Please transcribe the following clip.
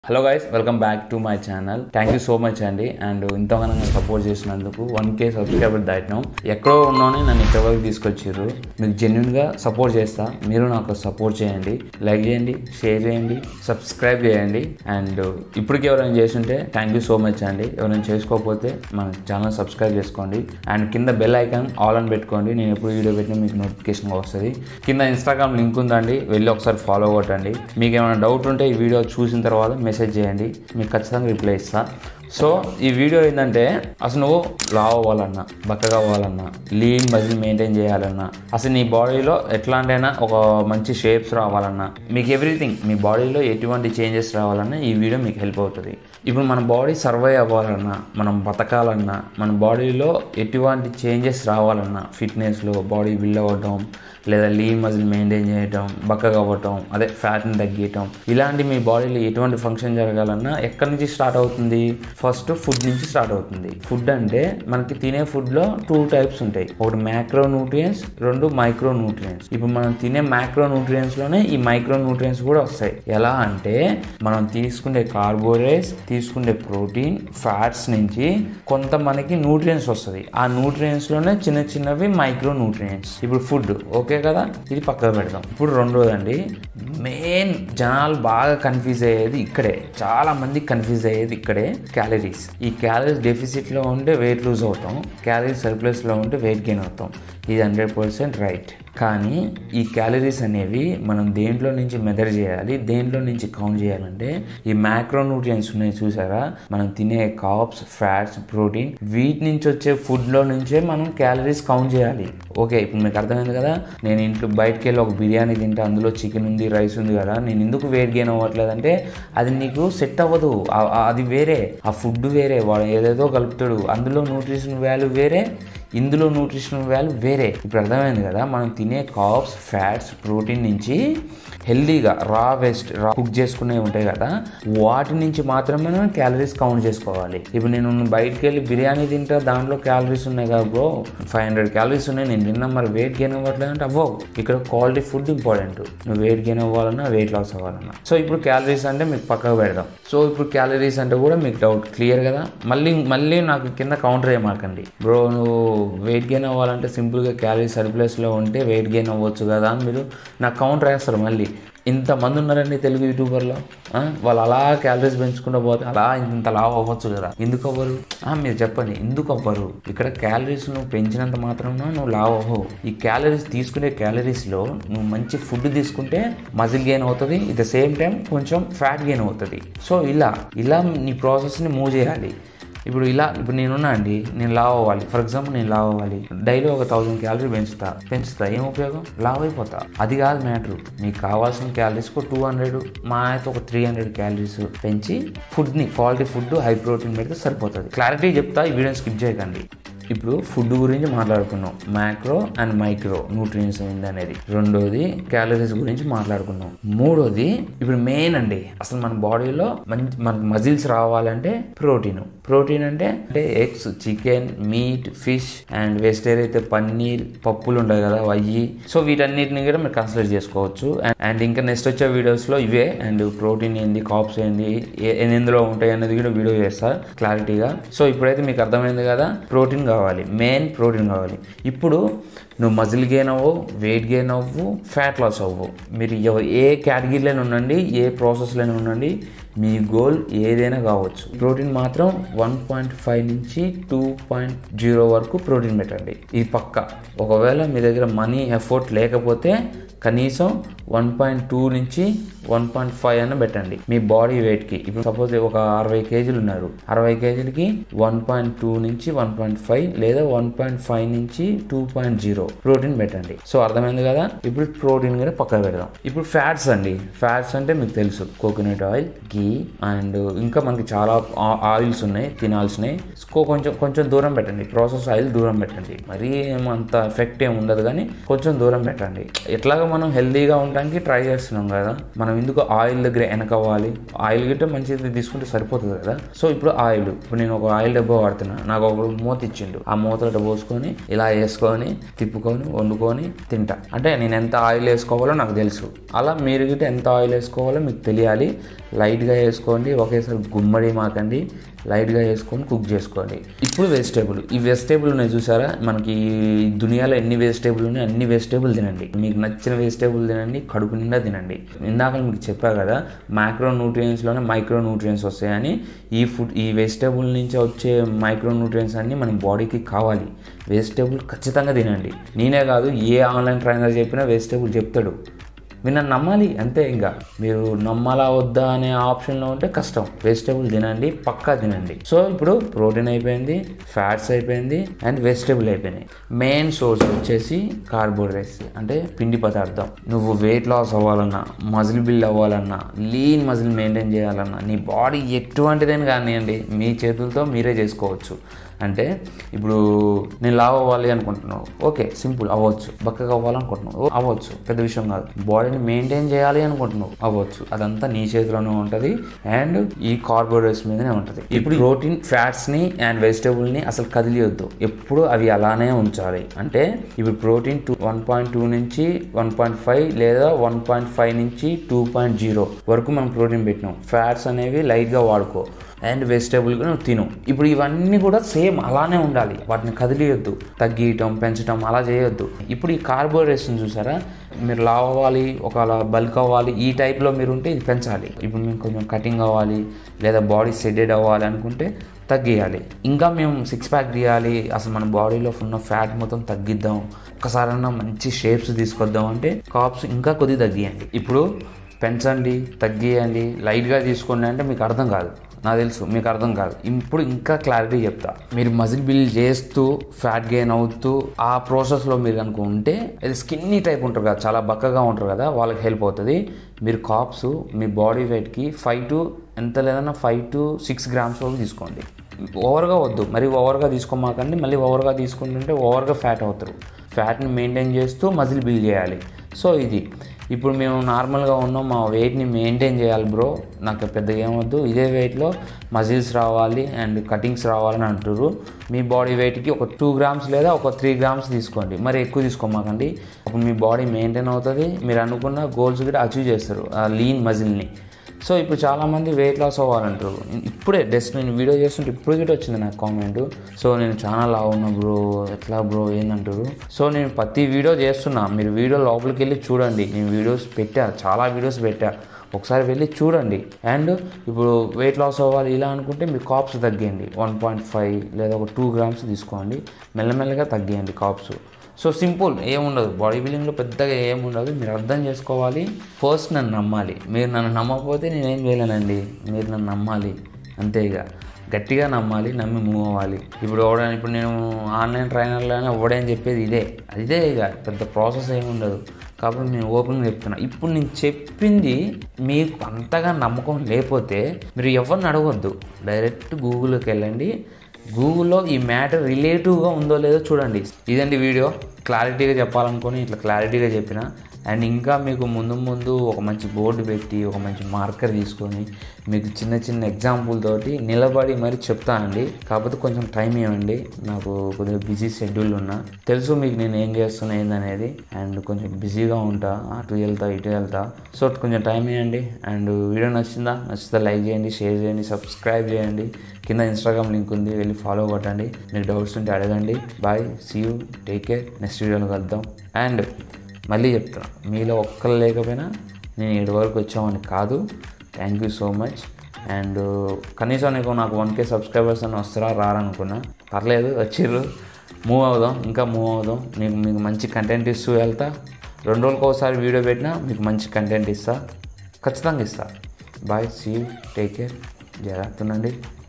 hello guys welcome back to my channel thank you so much అండి and ఇంతగానో support చేసినందుకు one K subscriber దాటినాం ఎక్కడో ఉన్నానే నన్ను ఇక్కడ వరకు తీసుకొచ్చారు మీకు జెన్యున్గా సపోర్ట్ చేస్తా మీరు నాకు సపోర్ట్ చేయండి లైక్ చేయండి షేర్ చేయండి సబ్స్క్రైబ్ చేయండి అండ్ ఇప్పటికి ఎవరైనా చేస్తుంటే థ్యాంక్ యూ సో మచ్ అండి ఎవరైనా చేసుకోకపోతే మన ఛానల్ సబ్స్క్రైబ్ చేసుకోండి అండ్ కింద బెల్ ఐకాన్ ఆల్ అని పెట్టుకోండి నేను ఎప్పుడు వీడియో పెట్టినా మీకు నోటిఫికేషన్ వస్తుంది కింద ఇన్స్టాగ్రామ్ లింక్ ఉందండి వెళ్ళి ఒకసారి ఫాలో కొట్టండి మీకు ఏమైనా డౌట్ ఉంటే ఈ వీడియో చూసిన తర్వాత మెసేజ్ చేయండి మీకు ఖచ్చితంగా రిప్లై ఇస్తా సో ఈ వీడియో ఏంటంటే అసలు నువ్వు లావ్ అవ్వాలన్నా బక్కగా అవ్వాలన్నా లీన్ మజిల్ మెయింటైన్ చేయాలన్నా అసలు నీ బాడీలో ఎట్లాంటైనా ఒక మంచి షేప్స్ రావాలన్నా మీకు ఎవ్రీథింగ్ మీ బాడీలో ఎటువంటి చేంజెస్ రావాలన్నా ఈ వీడియో మీకు హెల్ప్ అవుతుంది ఇప్పుడు మన బాడీ సర్వైవ్ అవ్వాలన్నా మనం బతకాలన్నా మన బాడీలో ఎటువంటి చేంజెస్ రావాలన్నా ఫిట్నెస్లో బాడీ బిల్డ్ అవ్వడం లేదా లీన్ మజిల్ మెయింటైన్ చేయటం బక్కగా అవ్వటం అదే ఫ్యాట్ని తగ్గించటం ఇలాంటి మీ బాడీలో ఎటువంటి ఫంక్షన్ జరగాలన్నా ఎక్కడి నుంచి స్టార్ట్ అవుతుంది ఫస్ట్ ఫుడ్ నుంచి స్టార్ట్ అవుతుంది ఫుడ్ అంటే మనకి తినే ఫుడ్లో టూ టైప్స్ ఉంటాయి ఒకటి మ్యాక్రో న్యూట్రియన్స్ రెండు మైక్రో న్యూట్రియన్స్ ఇప్పుడు మనం తినే మ్యాక్రో న్యూట్రియన్స్లోనే ఈ మైక్రో న్యూట్రియన్స్ కూడా వస్తాయి ఎలా అంటే మనం తీసుకునే కార్బోహైడ్రేట్స్ తీసుకునే ప్రోటీన్ ఫ్యాట్స్ నుంచి కొంత మనకి న్యూట్రియన్స్ వస్తుంది ఆ న్యూట్రియన్స్లోనే చిన్న చిన్నవి మైక్రో న్యూట్రియన్స్ ఇప్పుడు ఫుడ్ ఓకే కదా ఇది పక్కకు పెడదాం ఇప్పుడు రెండోదండి మెయిన్ జనాలు బాగా కన్ఫ్యూజ్ అయ్యేది ఇక్కడే చాలా మంది కన్ఫ్యూజ్ అయ్యేది ఇక్కడే క్యాలరీస్ ఈ క్యాలరీస్ డెఫిసిట్లో ఉంటే వెయిట్ లూజ్ అవుతాం క్యాలరీస్ సర్ప్లస్లో ఉంటే వెయిట్ గెయిన్ అవుతాం ఇది హండ్రెడ్ పర్సెంట్ రైట్ కానీ ఈ క్యాలరీస్ అనేవి మనం దేంట్లో నుంచి మెదర్ చేయాలి దేంట్లో నుంచి కౌంట్ చేయాలంటే ఈ మ్యాక్రో న్యూట్రియన్స్ ఉన్నాయి చూసారా మనం తినే కాప్స్ ఫ్యాట్స్ ప్రోటీన్ వీటి నుంచి వచ్చే ఫుడ్లో నుంచే మనం క్యాలరీస్ కౌంట్ చేయాలి ఓకే ఇప్పుడు మీకు అర్థమైంది కదా నేను ఇంట్లో బయటకు వెళ్ళి ఒక బిర్యానీ తింటే అందులో చికెన్ ఉంది రైస్ ఉంది కదా నేను ఎందుకు వెయిట్ గెయిన్ అవ్వట్లేదంటే అది నీకు సెట్ అవ్వదు ఆ- ఆ- అది వేరే ఆ ఫుడ్ వేరే వాడు ఏదేదో కలుపుతాడు అందులో న్యూట్రిషన్ వాల్యూ వేరే ఇందులో న్యూట్రిషన్ వాల్యూ వేరే ఇప్పుడు అర్థమైంది కదా మనం తినే కాప్స్ ఫ్యాట్స్ ప్రోటీన్ నుంచి హెల్దీగా రా వేస్ట్ రా కుక్ చేసుకునేవి ఉంటాయి కదా వాటి నుంచి మాత్రమే మనం క్యాలరీస్ కౌంట్ చేసుకోవాలి ఇప్పుడు నేను బయటికి వెళ్ళి బిర్యానీ తింటా దాంట్లో క్యాలరీస్ ఉన్నాయి కదా బ్రో ఫైవ్ హండ్రెడ్ క్యాలరీస్ ఉన్నాయి నేను తిన్నా మరి వెయిట్ గెయిన్ అవ్వట్లేదు అంటే అవ్వవు ఇక్కడ క్వాలిటీ ఫుడ్ ఇంపార్టెంట్ నువ్వు వెయిట్ గెయిన్ అవ్వాలన్నా వెయిట్ లాస్ అవ్వాలన్నా సో ఇప్పుడు క్యాలరీస్ అంటే మీకు పక్కకు పెడదాం సో ఇప్పుడు క్యాలరీస్ అంటే కూడా మీకు డౌట్ క్లియర్ కదా మళ్ళీ మళ్ళీ నాకు కింద కౌంటర్ చేయమాకండి బ్రో నువ్వు వెయిట్ గెయిన్ అవ్వాలంటే సింపుల్గా క్యాలరీస్ సర్ప్లస్లో ఉంటే వెయిట్ గెయిన్ అవ్వచ్చు కదా అని మీరు నాకు కౌంటర్ వేస్తారు మళ్ళీ ఇంతమంది ఉన్నారండి తెలుగు యూట్యూబర్లో ఆ, వాళ్ళు అలా క్యాలరీస్ పెంచుకుంటూ పోతే అలా ఇంత లావ్ అవ్వచ్చు కదా ఎందుకు అవ్వరు ఆ, మీరు చెప్పండి ఎందుకు అవ్వరు ఇక్కడ క్యాలరీస్ నువ్వు పెంచినంత మాత్రం నువ్వు లావ్ అవ్వవు ఈ క్యాలరీస్ తీసుకునే క్యాలరీస్లో నువ్వు మంచి ఫుడ్ తీసుకుంటే మజిల్ గెయిన్ అవుతుంది ఇట్ ద సేమ్ టైం కొంచెం ఫ్యాట్ గెయిన్ అవుతుంది సో ఇలా ఇలా నీ ప్రాసెస్ని మూవ్ చేయాలి ఇప్పుడు ఇలా ఇప్పుడు నేనున్నా అండి నేను లావ్ అవ్వాలి ఫర్ ఎగ్జాంపుల్ నేను లావ్ అవ్వాలి డైలీ ఒక థౌసండ్ క్యాలరీ పెంచుతా పెంచుతా ఏం ఉపయోగం లావ్ అయిపోతా అది కాదు మ్యాటర్ మీకు కావాల్సిన క్యాలరీస్ టూ హండ్రెడ్ మా అయితే ఒక త్రీ హండ్రెడ్ క్యాలరీస్ పెంచి ఫుడ్ని క్వాలిటీ ఫుడ్ హై ప్రోటీన్ పెడితే సరిపోతుంది క్లారిటీ చెప్తా ఈ వీడియోని స్కిప్ చేయకండి ఇప్పుడు ఫుడ్ గురించి మాట్లాడుకున్నాం మ్యాక్రో అండ్ మైక్రో న్యూట్రియన్స్ ఏంది అనేది రెండోది క్యాలరీస్ గురించి మాట్లాడుకున్నాం మూడోది ఇప్పుడు మెయిన్ అండి అసలు మన బాడీలో మంచి మనకు మజిల్స్ రావాలంటే ప్రోటీన్ ప్రోటీన్ అంటే అంటే eggs chicken meat fish and vegetarian అయితే పన్నీర్ పప్పులు ఉంటాయి కదా అయ్యి సో వీటన్నిటిని కూడా మీరు కన్సిడర్ చేసుకోవచ్చు అండ్- అండ్ ఇంకా నెక్స్ట్ వచ్చే వీడియోస్లో ఇవే అండ్ ప్రోటీన్ ఏంది కాప్స్ ఏంది ఏ- ఏ- ఎందులో ఉంటాయి అనేది కూడా వీడియో చేస్తా క్లారిటీగా సో ఇప్పుడైతే మీకు అర్థమైంది కదా ప్రోటీన్ కావాలి మెయిన్ ప్రోటీన్ కావాలి ఇప్పుడు నువ్వు మజిల్ గెయిన్ అవ్వు వెయిట్ గెయిన్ అవ్వు ఫ్యాట్ లాస్ అవ్వు మీరు ఎవ- ఏ కేటగిరీలోనే ఉండండి ఏ ప్రాసెస్లోనే ఉండండి మీ గోల్ ఏదైనా కావచ్చు ప్రోటీన్ మాత్రం వన్ పాయింట్ ఫైవ్ నుంచి టూ పాయింట్ జీరో వరకు ప్రోటీన్ పెట్టండి ఇది పక్క ఒకవేళ మీ దగ్గర మనీ ఎఫర్ట్ లేకపోతే కనీసం వన్ పాయింట్ టూ నుంచి వన్ పాయింట్ ఫైవ్ అన్న పెట్టండి మీ బాడీ వెయిట్కి ఇప్పుడు సపోజ్ ఒక అరవై కేజీలు ఉన్నారు అరవై కేజీలకి వన్ పాయింట్ టూ నుంచి వన్ పాయింట్ ఫైవ్ లేదా వన్ పాయింట్ ఫైవ్ నుంచి టూ పాయింట్ జీరో ప్రోటీన్ పెట్టండి సో అర్థమైంది కదా ఇప్పుడు ప్రోటీన్ కూడా పక్కన పెడదాం ఇప్పుడు ఫ్యాట్స్ అండి ఫ్యాట్స్ అంటే మీకు తెలుసు కోకోనట్ ఆయిల్ గీ అండ్ ఇంకా మనకి చాలా ఆయిల్స్ ఉన్నాయి తినాల్సినవి కో- కొంచెం కొంచెం దూరం పెట్టండి ప్రాసెస్ ఆయిల్ దూరం పెట్టండి మరీ ఏమంత ఎఫెక్ట్ ఏమి ఉండదు కానీ కొంచెం దూరం పెట్టండి ఎట్లాగో మనం హెల్దీగా ఉండడానికి ట్రై చేస్తున్నాం కదా మన మనం ఎందుకు ఆయిల్ దగ్గర వెనకవ్వాలి ఆయిల్ గిట్ట మంచిది తీసుకుంటే సరిపోతుంది కదా సో ఇప్పుడు ఆయిల్ ఇప్పుడు నేను ఒక ఆయిల్ డబ్బా వాడుతున్నా నాకు ఒక మూత ఇచ్చిండు ఆ మూతలో పోసుకొని ఇలా వేసుకొని తిప్పుకొని వండుకొని తింటా అంటే నేను ఎంత ఆయిల్ వేసుకోవాలో నాకు తెలుసు అలా మీరు గిట్ట ఎంత ఆయిల్ వేసుకోవాలో మీకు తెలియాలి లైట్గా వేసుకోండి ఒకేసారి గుమ్మడి మాకండి లైట్గా వేసుకొని కుక్ చేసుకోండి ఇప్పుడు వెజిటేబుల్ ఈ వెజిటేబుల్ ఉన్నాయి చూసారా మనకి ఈ దునియాలో ఎన్ని వెజిటేబుల్ ఉన్నాయి అన్ని వెజిటేబుల్ తినండి మీకు నచ్చిన వెజిటేబుల్ తినండి కడుపు నిండా తినండి ఇందాక మీకు చెప్పా కదా మైక్రో న్యూట్రియన్స్లోనే మైక్రో న్యూట్రియన్స్ వస్తాయని ఈ ఫుడ్ ఈ వెజిటేబుల్ నుంచి వచ్చే మైక్రో న్యూట్రియన్స్ అన్ని మన బాడీకి కావాలి వెజిటేబుల్ ఖచ్చితంగా తినండి నేనే కాదు ఏ ఆన్లైన్ ట్రైనర్ చెప్పినా వెజిటేబుల్ చెప్తాడు మీరు నన్ను నమ్మాలి అంతే ఇంకా మీరు నమ్మాలా వద్దా అనే ఆప్షన్లో ఉంటే కష్టం వెజిటేబుల్ తినండి పక్కా తినండి సో ఇప్పుడు ప్రోటీన్ అయిపోయింది ఫ్యాట్స్ అయిపోయింది అండ్ వెజిటేబుల్ అయిపోయినాయి మెయిన్ సోర్స్ వచ్చేసి కార్బోహైడ్రేట్స్ అంటే పిండి పదార్థం నువ్వు వెయిట్ లాస్ అవ్వాలన్నా మజిల్ బిల్డ్ అవ్వాలన్నా లీన్ మజిల్ మెయింటైన్ చేయాలన్నా నీ బాడీ ఎటువంటిదని కానివ్వండి మీ చేతులతో మీరే చేసుకోవచ్చు అంటే ఇప్పుడు నేను లావ్ అవ్వాలి అనుకుంటున్నావు ఓకే సింపుల్ అవ్వచ్చు బక్కగా అవ్వాలనుకుంటున్నావు అవ్వచ్చు పెద్ద విషయం కాదు బాడీని మెయింటైన్ చేయాలి అనుకుంటున్నావు అవ్వచ్చు అదంతా నీ చేతిలోనే ఉంటుంది అండ్ ఈ కార్బోహైడ్రేట్స్ మీదనే ఉంటుంది ఇప్పుడు ప్రోటీన్ ఫ్యాట్స్ని అండ్ వెజిటేబుల్ని అసలు కదిలియొద్దు ఎప్పుడు అవి అలానే ఉంచాలి అంటే ఇప్పుడు protein two one point two నుంచి వన్ పాయింట్ ఫైవ్ లేదా వన్ పాయింట్ ఫైవ్ నుంచి టూ పాయింట్ జీరో వరకు మనం ప్రోటీన్ పెట్టినాం ఫ్యాట్స్ అనేవి లైట్గా వాడుకో అండ్ వెజిటేబుల్ కూడా నువ్వు తిను ఇప్పుడు ఇవన్నీ కూడా సేమ్ అలానే ఉండాలి వాటిని కదిలియొద్దు తగ్గియటం పెంచడం అలా చేయొద్దు ఇప్పుడు ఈ కార్బోహైడ్రేట్స్ చూసారా మీరు లావ్ అవ్వాలి ఒకవేళ బల్క్ అవ్వాలి ఈ టైప్లో మీరు ఉంటే ఇది పెంచాలి ఇప్పుడు మేము కొంచెం కటింగ్ అవ్వాలి లేదా బాడీ సెడెడ్ అవ్వాలి అనుకుంటే తగ్గియాలి ఇంకా మేము సిక్స్ ప్యాక్ తీయాలి అసలు మన బాడీలో ఉన్న ఫ్యాట్ మొత్తం తగ్గిద్దాం ఒక్కసారన్నా మంచి షేప్స్ తీసుకొద్దాం అంటే కాప్స్ ఇంకా కొద్దిగా తగ్గియండి ఇప్పుడు పెంచండి తగ్గియండి లైట్గా తీసుకోండి అంటే మీకు అర్థం కాదు నాకు తెలుసు మీకు అర్థం కాదు ఇప్పుడు ఇంకా క్లారిటీ చెప్తా మీరు మజిల్ బిల్డ్ చేస్తూ ఫ్యాట్ గెయిన్ అవుతూ ఆ ప్రాసెస్లో మీరు కనుక ఉంటే ఇది స్కిన్నీ టైప్ ఉంటారు కదా చాలా బక్కగా ఉంటారు కదా వాళ్ళకి హెల్ప్ అవుతుంది మీరు కాప్స్ మీ బాడీ వెయిట్కి ఫైవ్ టు ఎంత లేదన్నా ఫైవ్ టు సిక్స్ గ్రామ్స్ వరకు తీసుకోండి ఓవర్గా వద్దు మరి ఓవర్గా తీసుకోమాకండి మళ్ళీ ఓవర్గా తీసుకుంటుంటే ఓవర్గా ఫ్యాట్ అవుతారు ఫ్యాట్ని మెయింటైన్ చేస్తూ మజిల్ బిల్డ్ చేయాలి సో ఇది ఇప్పుడు మేము నార్మల్గా ఉన్నాం మా వెయిట్ని మెయింటైన్ చేయాలి బ్రో నాకు పెద్దగా ఏమొద్దు ఇదే వెయిట్లో మజిల్స్ రావాలి అండ్ కటింగ్స్ రావాలని అంటారు మీ బాడీ వెయిట్కి ఒక టూ గ్రామ్స్ లేదా ఒక త్రీ గ్రామ్స్ తీసుకోండి మరి ఎక్కువ తీసుకోమాకండి అప్పుడు మీ బాడీ మెయింటైన్ అవుతుంది మీరు అనుకున్న గోల్స్ కూడా అచీవ్ చేస్తారు ఆ లీన్ మజిల్ని సో ఇప్పుడు చాలామంది వెయిట్ లాస్ అవ్వాలంటారు ఇప్పుడే జస్ట్ నేను వీడియో చేస్తుంటే ఇప్పుడు గిట్ట వచ్చింది నాకు కామెంట్ సో నేను చాలా లావు ఉన్నా బ్రో ఎట్లా బ్రో ఏందంటారు సో నేను ప్రతి వీడియో చేస్తున్నా మీరు వీడియో లోపలికి వెళ్ళి చూడండి నేను వీడియోస్ పెట్టా చాలా వీడియోస్ పెట్టా ఒకసారి వెళ్ళి చూడండి అండ్ ఇప్పుడు వెయిట్ లాస్ అవ్వాలి ఇలా అనుకుంటే మీ కాప్స్ తగ్గియండి వన్ పాయింట్ ఫైవ్ లేదా ఒక టూ గ్రామ్స్ తీసుకోండి మెల్లమెల్లగా తగ్గియండి కాప్స్ సో సింపుల్ ఏముండదు బాడీ బిల్డింగ్లో పెద్దగా ఏముండదు మీరు అర్థం చేసుకోవాలి ఫస్ట్ నన్ను నమ్మాలి మీరు నన్ను నమ్మకపోతే నేనేం చేయలేనండి మీరు నన్ను నమ్మాలి అంతే ఇక గట్టిగా నమ్మాలి నమ్మి మూవ్ అవ్వాలి ఇప్పుడు ఎవడని ఇప్పుడు నేను ఆన్లైన్ ట్రైనర్లోనే ఎవడని చెప్పేది ఇదే ఇదే ఇక పెద్ద ప్రాసెస్ ఏమి ఉండదు కాబట్టి నేను ఓపెన్గా చెప్తున్నా ఇప్పుడు నేను చెప్పింది మీకు అంతగా నమ్మకం లేకపోతే మీరు ఎవరిని అడగొద్దు డైరెక్ట్ గూగుల్కి వెళ్ళండి గూగుల్లో ఈ మ్యాటర్ రిలేటివ్గా ఉందో లేదో చూడండి ఇదండి వీడియో క్లారిటీగా చెప్పాలనుకొని ఇట్లా క్లారిటీగా చెప్పిన అండ్ ఇంకా మీకు ముందు ముందు ఒక మంచి బోర్డు పెట్టి ఒక మంచి మార్కర్ తీసుకొని మీకు చిన్న చిన్న ఎగ్జాంపుల్ తోటి నిలబడి మరి చెప్తానండి కాకపోతే కొంచెం టైం ఇవ్వండి నాకు కొద్దిగా బిజీ షెడ్యూల్ ఉన్నా తెలుసు మీకు నేను ఏం చేస్తున్నా ఏందనేది అండ్ కొంచెం బిజీగా ఉంటా అటు వెళ్తా ఇటు వెళ్తా సో కొంచెం టైం ఇవ్వండి అండ్ వీడియో నచ్చిందా నచ్చితే లైక్ చేయండి షేర్ చేయండి సబ్స్క్రైబ్ చేయండి కింద ఇన్స్టాగ్రామ్ లింక్ ఉంది వెళ్ళి ఫాలో కొట్టండి మీకు డౌట్స్ ఉంటే అడగండి bye see you take care next వీడియోలో కలుద్దాం అండ్ మళ్ళీ చెప్తున్నా మీలో ఒక్కరు లేకపోయినా నేను ఇక్కడి వరకు వచ్చామని కాదు thank you so much and కనీసం నీకు నాకు వన్ కే సబ్స్క్రైబర్స్ అని వస్తారా రారనుకున్నా పర్లేదు వచ్చిర్రు మూవ్ అవుదాం ఇంకా మూవ్ అవుదాం మీకు మీకు మంచి కంటెంట్ ఇస్తూ వెళ్తా రెండు రోజులకు ఒకసారి వీడియో పెట్టినా మీకు మంచి కంటెంట్ ఇస్తా ఖచ్చితంగా ఇస్తా బాయ్ సీ టేక్ కేర్ జాగ్రత్త ఉండండి